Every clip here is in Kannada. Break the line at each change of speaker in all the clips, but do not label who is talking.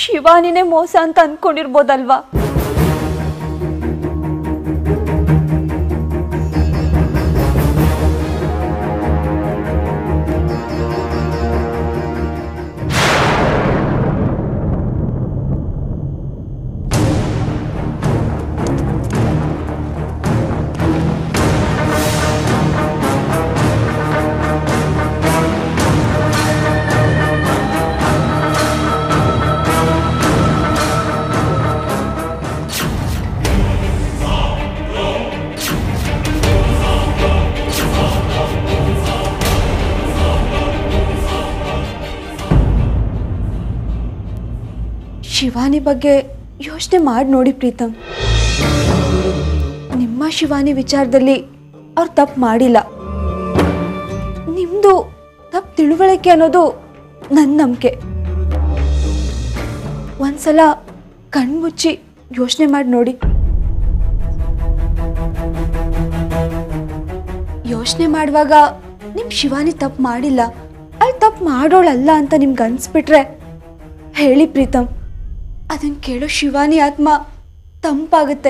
ಶಿವಾನಿನೇ ಮೋಸ ಅಂತ ಅನ್ಕೊಂಡಿರ್ಬೋದಲ್ವಾ ಶಿವಾನಿ ಬಗ್ಗೆ ಯೋಚನೆ ಮಾಡಿ ನೋಡಿ ಪ್ರೀತಮ್ ನಿಮ್ಮ ಶಿವಾನಿ ವಿಚಾರದಲ್ಲಿ ಅವ್ರು ತಪ್ಪು ಮಾಡಿಲ್ಲ ನಿಮ್ಮದು ತಪ್ಪು ತಿಳುವಳಿಕೆ ಅನ್ನೋದು ನನ್ನ ನಂಬಿಕೆ ಒಂದ್ಸಲ ಕಣ್ಮುಚ್ಚಿ ಯೋಚನೆ ಮಾಡಿ ನೋಡಿ ಯೋಚನೆ ಮಾಡುವಾಗ ನಿಮ್ ಶಿವಾನಿ ತಪ್ಪು ಮಾಡಿಲ್ಲ ಅಲ್ಲಿ ತಪ್ಪು ಮಾಡೋಳಲ್ಲ ಅಂತ ನಿಮ್ಗೆ ಅನ್ಸ್ಬಿಟ್ರೆ ಹೇಳಿ ಪ್ರೀತಮ್ ಅದನ್ನ ಕೇಳೋ ಶಿವಾನಿ ಆತ್ಮ ತಂಪಾಗುತ್ತೆ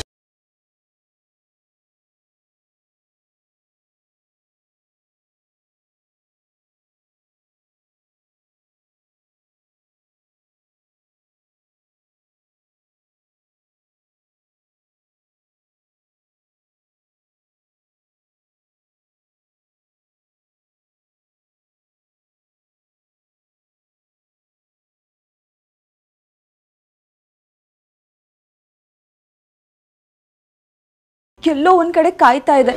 ಎಲ್ಲೋ ಒಂದ್ ಕಡೆ ಕಾಯ್ತಾ ಇದೆ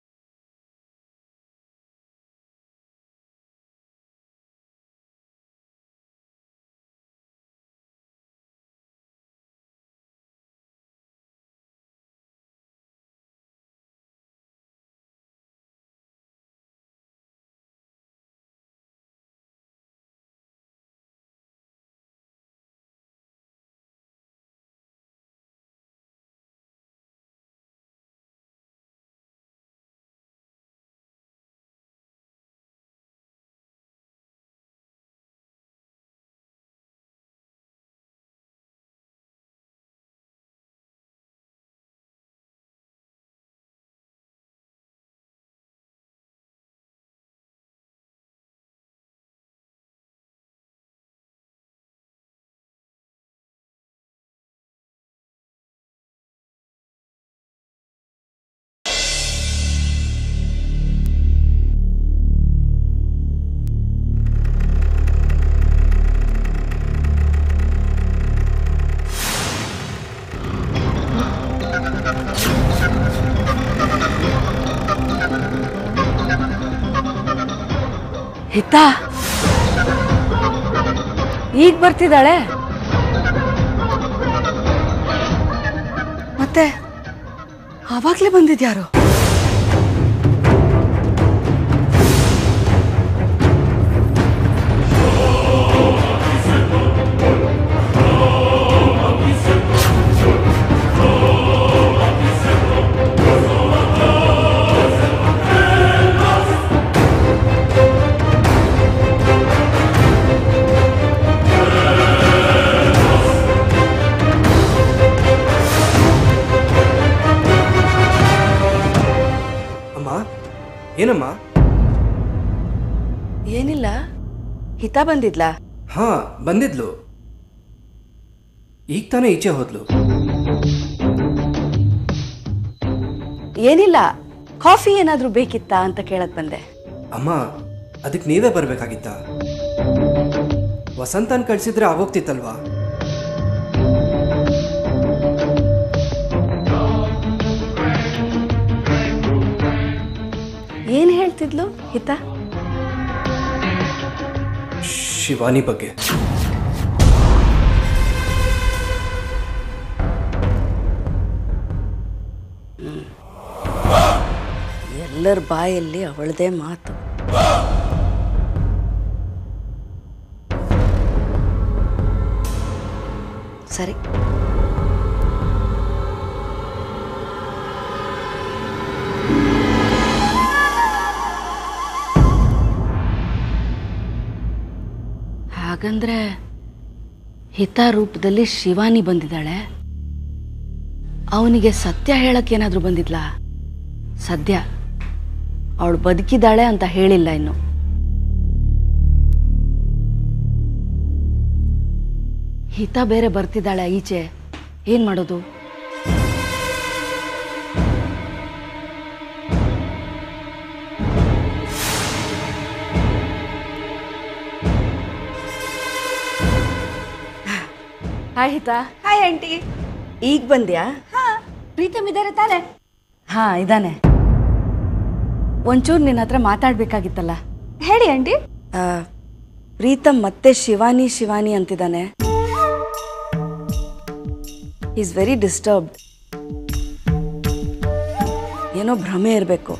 ಹಿತ ಈಗ ಬರ್ತಿದ್ದಾಳೆ ಮತ್ತೆ ಆವಾಗ್ಲೇ ಬಂದಿದ್ಯಾರು
ಅಮ್ಮ ಏನಮ್ಮ
ಏನಿಲ್ಲ ಹಿತ ಬಂದಿದ್ಲಾ
ಹಾ ಬಂದಿದ್ಲು ಈಗ ತಾನೇ ಈಚೆ ಹೋದ್ಲು
ಏನಿಲ್ಲ ಕಾಫಿ ಏನಾದ್ರೂ ಬೇಕಿತ್ತಾ ಅಂತ ಕೇಳಕ್ ಬಂದೆ
ಅಮ್ಮ ಅದಕ್ಕೆ ನೀವೇ ಬರ್ಬೇಕಾಗಿತ್ತ ವಸಂತನ್ ಕಳ್ಸಿದ್ರೆ ಆಗೋಗ್ತಿತ್ತಲ್ವಾ
ಏನ್ ಹೇಳ್ತಿದ್ಲು ಹಿತ
ಶಿವಾನಿ ಬಗ್ಗೆ
ಎಲ್ಲರ ಬಾಯಲ್ಲಿ ಅವಳದೇ ಮಾತು ಸರಿ ಹಾಗಂದ್ರೆ ಹಿತ ರೂಪದಲ್ಲಿ ಶಿವಾನಿ ಬಂದಿದ್ದಾಳೆ ಅವನಿಗೆ ಸತ್ಯ ಹೇಳಕ್ಕೇನಾದ್ರೂ ಬಂದಿದ್ಲಾ ಸದ್ಯ ಅವಳು ಬದುಕಿದ್ದಾಳೆ ಅಂತ ಹೇಳಿಲ್ಲ ಇನ್ನು ಹಿತ ಬೇರೆ ಬರ್ತಿದ್ದಾಳೆ ಈಚೆ ಏನ್ ಮಾಡೋದು ಹಾಯ್ ಹಿತಾ
ಹಾಯ್ ಆಂಟಿ
ಈಗ ಬಂದ್ಯಾ
ಹಾ ಪ್ರೀತಮ್ ಇದ್ದಾರೆ ತಾನೆ
ಹಾ ಇದ್ದಾನೆ ಒಂಚೂರು ನಿನ್ನ ಹತ್ರ ಮಾತಾಡ್ಬೇಕಾಗಿತ್ತಲ್ಲ
ಹೇಳಿ ಆಂಟಿ
ಆ, ಪ್ರೀತಮ್ ಮತ್ತೆ ಶಿವಾನಿ ಶಿವಾನಿ ಅಂತಿದ್ದಾನೆ ಈಸ್ ವೆರಿ ಡಿಸ್ಟರ್ಬ್ಡ್ ಏನೋ ಭ್ರಮೆ ಇರಬೇಕು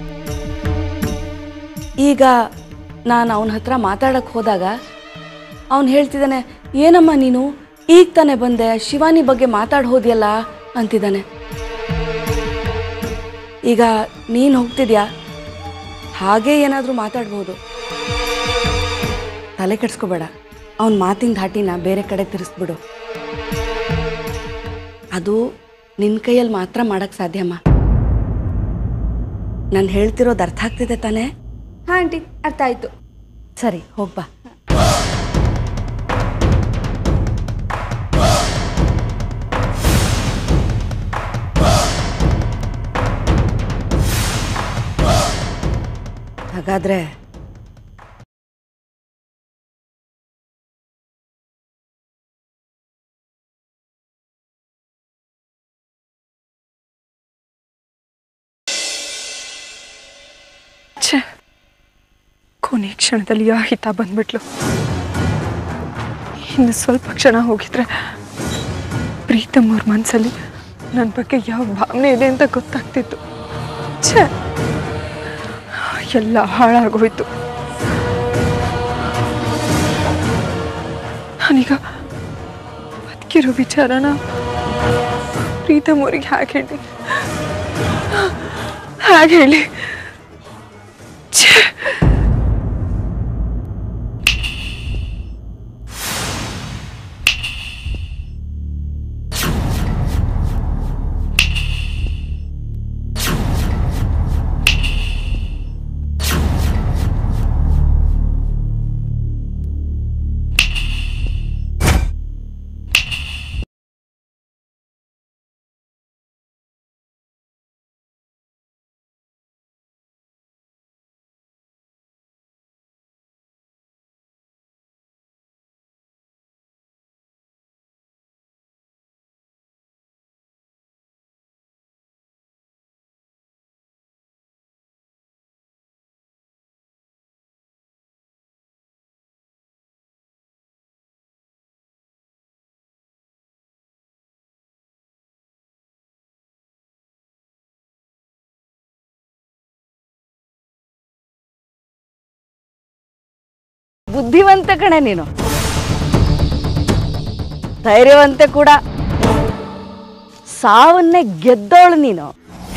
ಈಗ ನಾನು ಅವನ ಹತ್ರ ಮಾತಾಡಕ್ಕೆ ಹೋದಾಗ ಅವನು ಹೇಳ್ತಿದ್ದಾನೆ ಏನಮ್ಮ ನೀನು ಈಗ ತಾನೇ ಬಂದೆ ಶಿವಾನಿ ಬಗ್ಗೆ ಮಾತಾಡ್ ಹೋದ್ಯಲ್ಲ ಅಂತಿದ್ದಾನೆ ಈಗ ನೀನು ಹೋಗ್ತಿದ್ಯಾ ಹಾಗೆ ಏನಾದರೂ ಮಾತಾಡ್ಬೋದು ತಲೆ ಕೆಡ್ಸ್ಕೋಬೇಡ ಅವನ ಮಾತಿನ ಧಾಟಿನ ಬೇರೆ ಕಡೆ ತಿರ್ಸ್ಬಿಡು ಅದು ನಿನ್ನ ಕೈಯಲ್ಲಿ ಮಾತ್ರ ಮಾಡಕ್ ಸಾಧ್ಯಮ್ಮ ನಾನು ಹೇಳ್ತಿರೋದು ಅರ್ಥ ಆಗ್ತಿದೆ ತಾನೇ
ಹಾ ಆಂಟಿ ಅರ್ಥ ಆಯ್ತು
ಸರಿ ಹೋಗ್ಬಾ ಹಾಗಾದ್ರೆ
ಛೇ ಕೊನೆ ಕ್ಷಣದಲ್ಲಿ ಆ ಹಿತ ಬಂದ್ಬಿಟ್ಲು ಇನ್ನು ಸ್ವಲ್ಪ ಕ್ಷಣ ಹೋಗಿದ್ರೆ ಪ್ರೀತಮ್ ಅವ್ರ ಮನಸ್ಸಲ್ಲಿ ನನ್ನ ಬಗ್ಗೆ ಯಾವ ಭಾವನೆ ಇದೆ ಅಂತ ಗೊತ್ತಾಗ್ತಿತ್ತು ಛೇ ಎಲ್ಲ ಹಾಳಾಗೋಯ್ತು ನಾನೀಗ ಬದುಕಿರೋ ವಿಚಾರನ ಪ್ರೀತಮ್ ಅವ್ರಿಗೆ ಹೇಗೆ ಹೇಳಿ ಹೇಗೆ ಹೇಳಿ ಛೇ
ಬುದ್ಧಿವಂತ ಕಣೆ ನೀನು ಧೈರ್ಯವಂತೆ ಕೂಡ ಸಾವನ್ನೇ ಗೆದ್ದೋಳು ನೀನು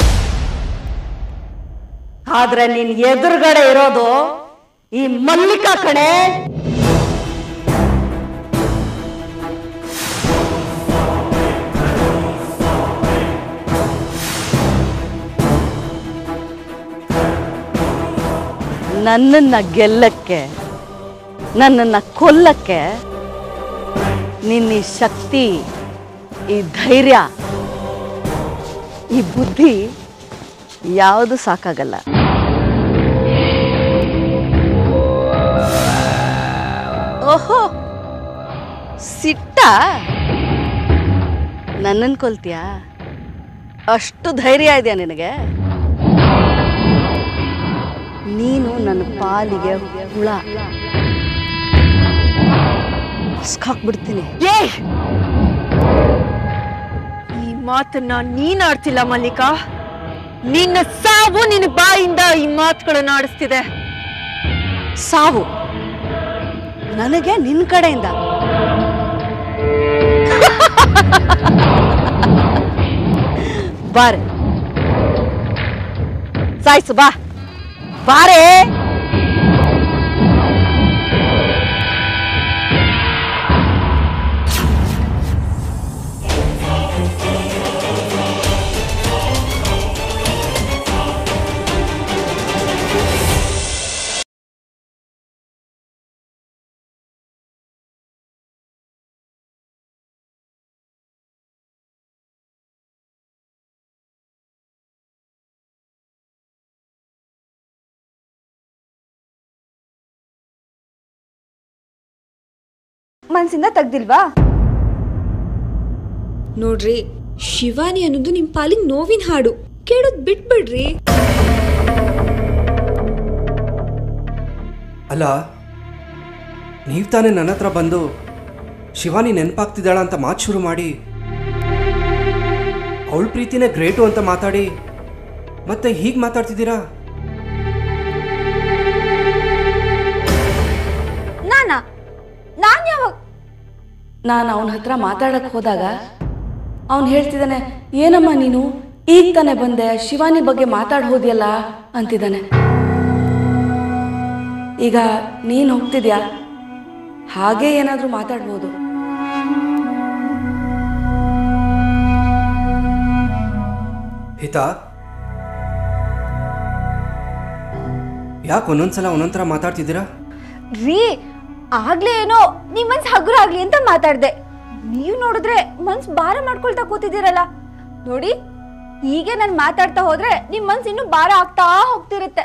ಆದ್ರೆ ನೀನ್ ಎದುರುಗಡೆ ಇರೋದು ಈ ಮಲ್ಲಿಕಾ ಕಣೆ ನನ್ನನ್ನ ಗೆಲ್ಲಕ್ಕೆ ನನ್ನನ್ನ ಕೊಲ್ಲಕ್ಕೆ ನಿನ್ನ ಈ ಶಕ್ತಿ ಈ ಧೈರ್ಯ ಈ ಬುದ್ಧಿ ಯಾವುದು ಸಾಕಾಗಲ್ಲ ಓಹೋ ಸಿಟ್ಟ ನನ್ನನ್ನು ಕೊಲ್ತೀಯಾ ಅಷ್ಟು ಧೈರ್ಯ ಇದೆಯಾ ನಿನಗೆ ನೀನು ನನ್ನ ಪಾಲಿಗೆ ಹುಳ ಹಾಕ್ಬಿಡ್ತೀನಿ
ಏಯ್ ಈ ಮಾತನ್ನ ನೀನ್ ಆಡ್ತಿಲ್ಲ ಮಲ್ಲಿಕಾ ನಿನ್ನ ಸಾವು ನಿನ್ನ ಬಾಯಿಂದ ಈ ಮಾತುಗಳನ್ನ ಆಡಿಸ್ತಿದೆ
ಸಾವು ನನಗೆ ನಿನ್ ಕಡೆಯಿಂದ ಬಾರೆ ಸಾಯ್ಸು ಬಾ ಬಾರೆ
ಮನ್ಸಿಂದ ತೆಗ್ದಿಲ್ವಾ
ನೋಡ್ರಿ ಶಿವಾನಿ ಅನ್ನೋದು ನಿಮ್ ಪಾಲಿಗೆ ನೋವಿನ ಹಾಡು ಕೇಳೋದ್ ಬಿಟ್ಬಿಡ್ರಿ
ಅಲ್ಲ ನೀವು ತಾನೇ ನನ್ನ ಹತ್ರ ಬಂದು ಶಿವಾನಿ ನೆನಪಾಗ್ತಿದ್ದಾಳ ಅಂತ ಮಾತು ಶುರು ಮಾಡಿ ಅವಳ ಪ್ರೀತಿನೇ ಗ್ರೇಟು ಅಂತ ಮಾತಾಡಿ ಮತ್ತೆ ಹೀಗೆ ಮಾತಾಡ್ತಿದ್ದೀರಾ
ನಾನಾ ನಾನ್ ಯಾವಾಗ
ನಾನು ಅವನ ಹತ್ರ ಮಾತಾಡಕ್ಕೆ ಹೋದಾಗ ಅವನು ಹೇಳ್ತಿದ್ದಾನೆ ಏನಮ್ಮ ನೀನು ಈಗ ತಾನೇ ಬಂದೆ ಶಿವಾನಿ ಬಗ್ಗೆ ಮಾತಾಡ್ ಹೋದ್ಯಲ್ಲ ಅಂತಿದ್ದಾನೆ ಈಗ ನೀನು ಹೋಗ್ತಿದ್ಯಾ ಹಾಗೆ ಏನಾದರೂ ಮಾತಾಡ್ಬೋದು
ಹಿತಾ ಯಾಕೆ ಒಂದೊಂದ್ಸಲ ಒಂದೊಂದ್ ಥರ ಮಾತಾಡ್ತಿದ್ದೀರಾ
ರೀ ಆಗ್ಲೇ ಏನೋ ನಿಮ್ ಮನ್ಸ್ ಹಗುರ ಆಗ್ಲಿ ಅಂತ ಮಾತಾಡ್ದೆ ನೀವ್ ನೋಡಿದ್ರೆ ಮನ್ಸ್ ಭಾರ ಮಾಡ್ಕೊಳ್ತಾ ಕೂತಿದ್ದೀರಲ್ಲ ನೋಡಿ ಹೀಗೆ ನಾನು ಮಾತಾಡ್ತಾ ಹೋದ್ರೆ ನಿಮ್ ಮನ್ಸ್ ಇನ್ನೂ ಭಾರ ಆಗ್ತಾ ಹೋಗ್ತಿರುತ್ತೆ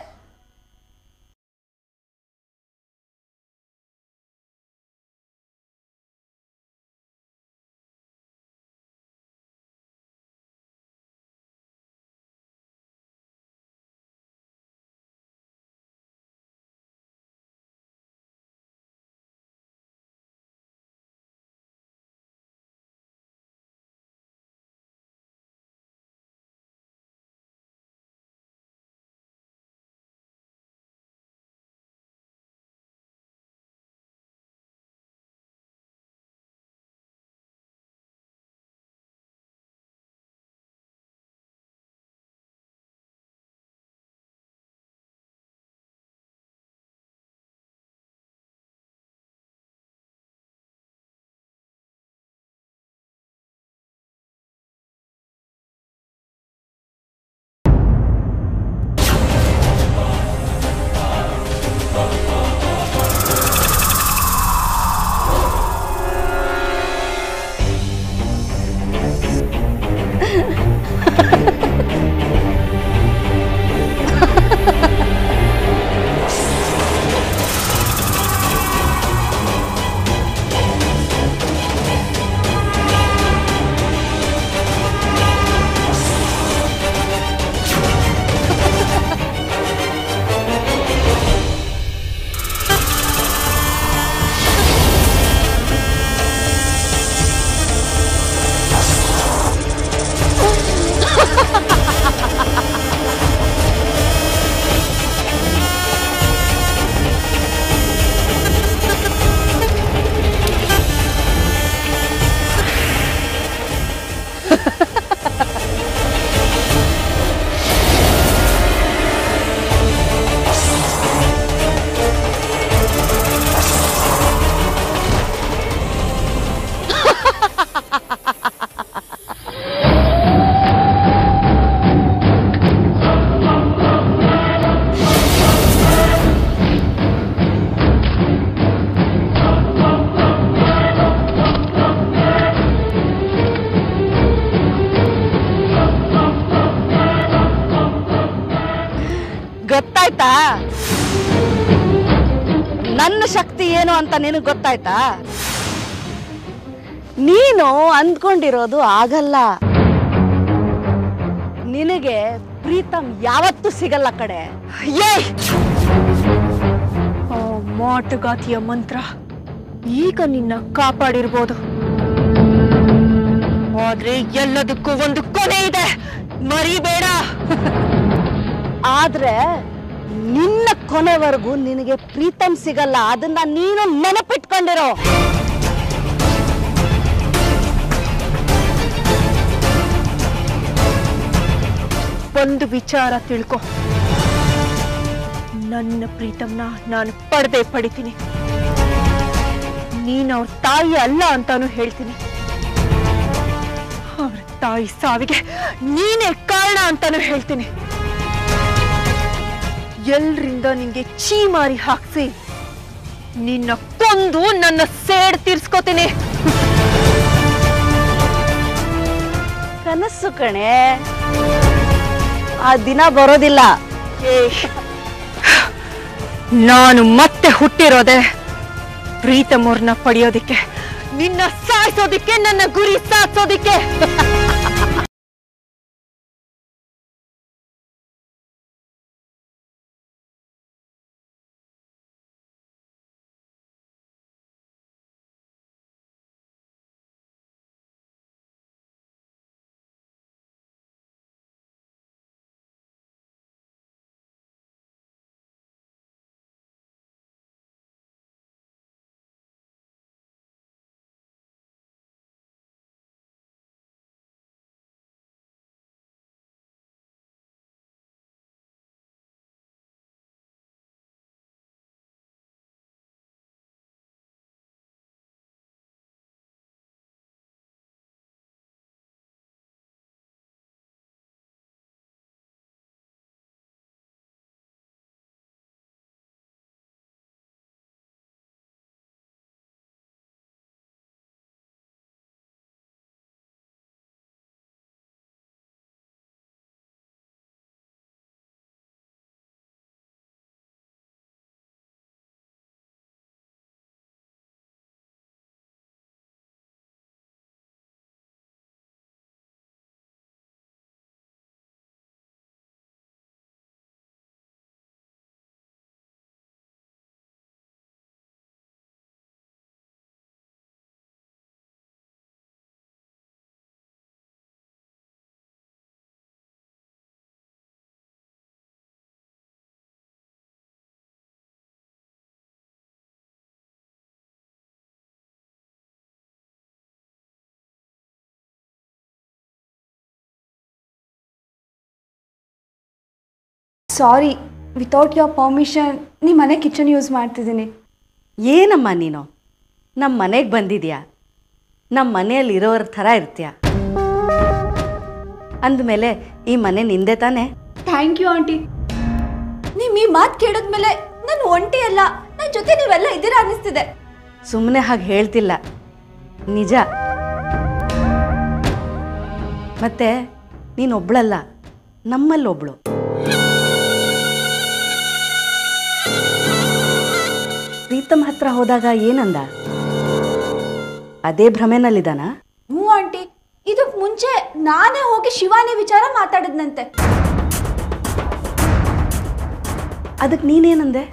ಗೊತ್ತಾಯ್ತಾ ನನ್ನ ಶಕ್ತಿ ಏನು ಅಂತ ನಿನಗೆ ಗೊತ್ತಾಯ್ತಾ ನೀನು ಅಂದ್ಕೊಂಡಿರೋದು ಆಗಲ್ಲ ನಿನಗೆ ಪ್ರೀತಮ್ ಯಾವತ್ತೂ ಸಿಗಲ್ಲ ಕಡೆ
ಏಯ್ ಆ ಮಾಟಗಾತಿಯ ಮಂತ್ರ ಈಗ ನಿನ್ನ ಕಾಪಾಡಿರ್ಬೋದು ಆದ್ರೆ ಎಲ್ಲದಕ್ಕೂ ಒಂದು ಕೊನೆ ಇದೆ ಮರಿಬೇಡ
ಆದ್ರೆ ನಿನ್ನ ಕೊನೆವರೆಗೂ ನಿನಗೆ ಪ್ರೀತಮ್ ಸಿಗಲ್ಲ ಅದನ್ನ ನೀನು ನೆನಪಿಟ್ಕೊಂಡಿರೋ
ಒಂದು ವಿಚಾರ ತಿಳ್ಕೊ ನನ್ನ ಪ್ರೀತಮ್ನ ನಾನು ಪಡೆದೇ ಪಡಿತೀನಿ ನೀನ್ ಅವ್ರ ತಾಯಿ ಅಲ್ಲ ಅಂತಾನು ಹೇಳ್ತೀನಿ ಅವ್ರ ತಾಯಿ ಸಾವಿಗೆ ನೀನೇ ಕಾರಣ ಅಂತಾನು ಹೇಳ್ತೀನಿ ಎಲ್ರಿಂದ ನಿಂಗೆ ಚೀಮಾರಿ ಹಾಕ್ಸಿ ನಿನ್ನ ಕೊಂದು ನನ್ನ ಸೇಡ್ ತೀರ್ಸ್ಕೊತೀನಿ
ಕನಸು ಕಣೆ ಆ ದಿನ ಬರೋದಿಲ್ಲ
ಏ, ನಾನು ಮತ್ತೆ ಹುಟ್ಟಿರೋದೆ ಪ್ರೀತಮೋರ್ನ ಪಡೆಯೋದಿಕ್ಕೆ
ನಿನ್ನ ಸಾಯಿಸೋದಿಕ್ಕೆ ನನ್ನ ಗುರಿ ಸಾಧಿಸೋದಿಕ್ಕೆ
ಸಾರಿ ವಿತೌಟ್ ಯೋರ್ ಪರ್ಮಿಷನ್ ನಿಮ್ಮ ಮನೆ ಕಿಚನ್ ಯೂಸ್ ಮಾಡ್ತಿದ್ದೀನಿ
ಏನಮ್ಮ ನೀನು ನಮ್ಮ ಮನೆಗೆ ಬಂದಿದ್ಯಾ ನಮ್ಮ ಮನೆಯಲ್ಲಿ ಇರೋರ ಥರ ಇರ್ತೀಯ ಅಂದಮೇಲೆ ಈ ಮನೆ ನಿಂದೆ ತಾನೇ
ಥ್ಯಾಂಕ್ ಯು ಆಂಟಿ ನಿಮ್ಮ ಈ ಮಾತು ಕೇಳಿದ್ಮೇಲೆ ನಾನು ಒಂಟಿ ಅಲ್ಲ ನನ್ನ ಜೊತೆ ನೀವೆಲ್ಲ ಇದ್ದೀರಾ ಅನ್ನಿಸ್ತಿದೆ
ಸುಮ್ಮನೆ ಹಾಗೆ ಹೇಳ್ತಿಲ್ಲ ನಿಜ ಮತ್ತೆ ನೀನೊಬ್ಳಲ್ಲ ನಮ್ಮಲ್ಲೊಬ್ಳು ಪ್ರೀತಮ್ ಹತ್ರ ಹೋದಾಗ ಏನಂದ ಅದೇ ಭ್ರಮೆನಲ್ಲಿದ್ದಾನ
ಹ್ಞೂ ಆಂಟಿ ಇದಕ್ಕೆ ಮುಂಚೆ ನಾನೇ ಹೋಗಿ ಶಿವಾನಿ ವಿಚಾರ ಮಾತಾಡಿದ್ನಂತೆ
ಅದಕ್ಕೆ ನೀನೇನಂದೆ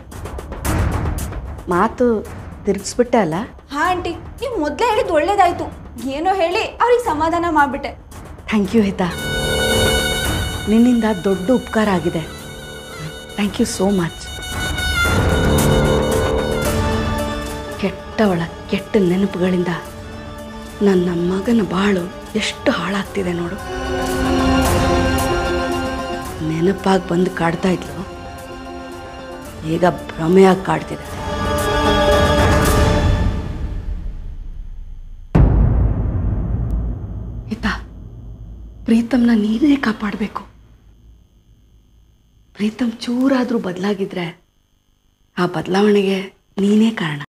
ಮಾತು ತಿರುಗಿಸ್ಬಿಟ್ಟೆ ಅಲ್ಲ
ಹಾ ಆಂಟಿ ನೀವು ಮೊದಲೇ ಹೇಳಿದ್ದು ಒಳ್ಳೇದಾಯ್ತು ಏನೋ ಹೇಳಿ ಅವ್ರಿಗೆ ಸಮಾಧಾನ ಮಾಡಿಬಿಟ್ಟೆ
ಥ್ಯಾಂಕ್ ಯು ಹಿತಾ ನಿನ್ನಿಂದ ದೊಡ್ಡ ಉಪಕಾರ ಆಗಿದೆ ಥ್ಯಾಂಕ್ ಯು ಸೋ ಮಚ್ ಕೆಟ್ಟವಳ ಕೆಟ್ಟ ನೆನಪುಗಳಿಂದ ನನ್ನ ಮಗನ ಬಾಳು ಎಷ್ಟು ಹಾಳಾಗ್ತಿದೆ ನೋಡು ನೆನಪಾಗಿ ಬಂದು ಕಾಡ್ತಾ ಇದ್ಲು ಈಗ ಭ್ರಮೆಯಾಗಿ ಕಾಡ್ತಿದೆ ಹಿತಾ ಪ್ರೀತಮ್ನ ನೀನೇ ಕಾಪಾಡಬೇಕು ಪ್ರೀತಮ್ ಚೂರಾದರೂ ಬದಲಾಗಿದ್ರೆ ಆ ಬದಲಾವಣೆಗೆ ನೀನೇ ಕಾರಣ